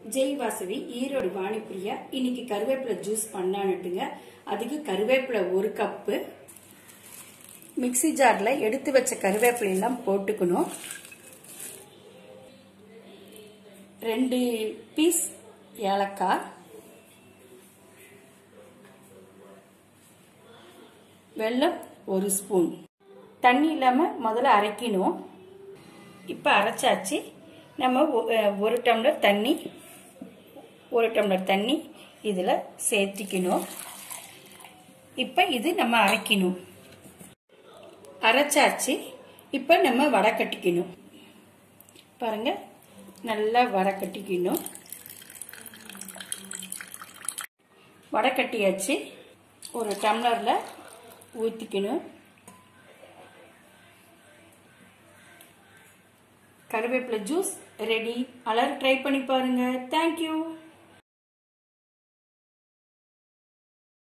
ஜெய் வாசவி ஈரோடு வாணிப்பிரியா இன்னைக்கு கருவேப்பிலை ஜூஸ் பண்ணான்னுட்டுங்க அதுக்கு கருவேப்பிலை ஒரு கப்பு மிக்ஸி ஜார்ல எடுத்து வச்ச கருவேப்பிலை எல்லாம் போட்டுக்கணும் ரெண்டு பீஸ் ஏலக்காய் வெல்லம் ஒரு ஸ்பூன் தண்ணி இல்லாமல் முதல்ல அரைக்கணும் இப்போ அரைச்சாச்சு நம்ம ஒ- அஹ் ஒரு டம்ளர் தண்ணி ஒரு டம்ளர் தண்ணி இதில் சேர்த்திக்கணும் இப்போ இது நம்ம அரைக்கணும் அரைச்சாச்சு இப்போ நம்ம வடை கட்டிக்கணும் பாருங்க நல்லா வடை கட்டிக்கணும் வடை கட்டியாச்சு ஒரு டம்ளரில் ஊற்றிக்கணும் கருவேப்பிலை ஜூஸ் ரெடி எல்லாரும் ட்ரை பண்ணி பாருங்க தேங்க்யூ